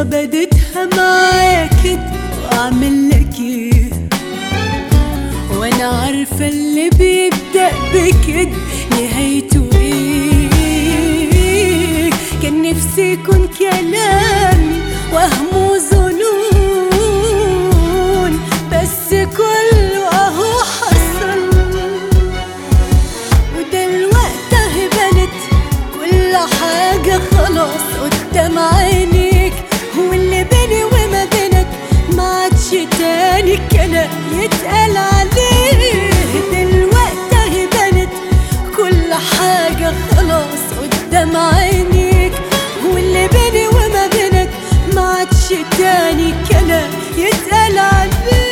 بدتها معايا كده واعمل لك ايه وانا عارفة اللي بيبدأ بكده نهايته ايه كان نفسي يكون كلامي وهم وظنون بس كله اهو حصل ودلوقتي اهي بنت كل حاجة خلاص قدام عينيك واللي بيني وما بينك ما عادش تاني كلام يتقال عليه دلوقتي اهي بنت كل حاجة خلاص قدام عينيك واللي بيني وما بينك ما عادش تاني كلام يتقال عليه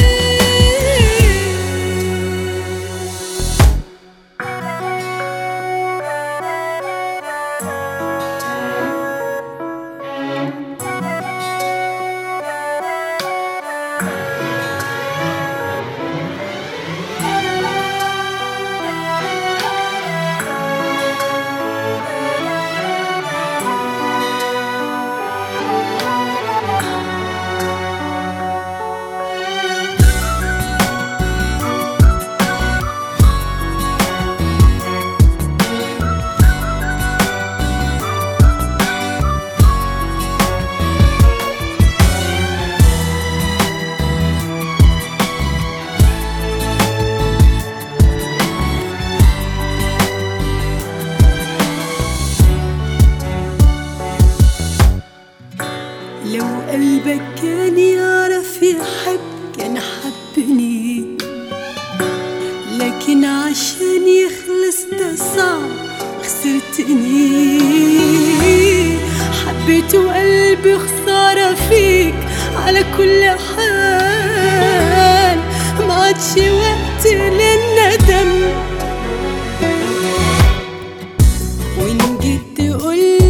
لو قلبك كان يعرف يحب كان حبني لكن عشان يخلص ده صعب خسرتني حبيت وقلبي خسارة فيك على كل حال ما عادش وقت للندم وإن جيت تقولي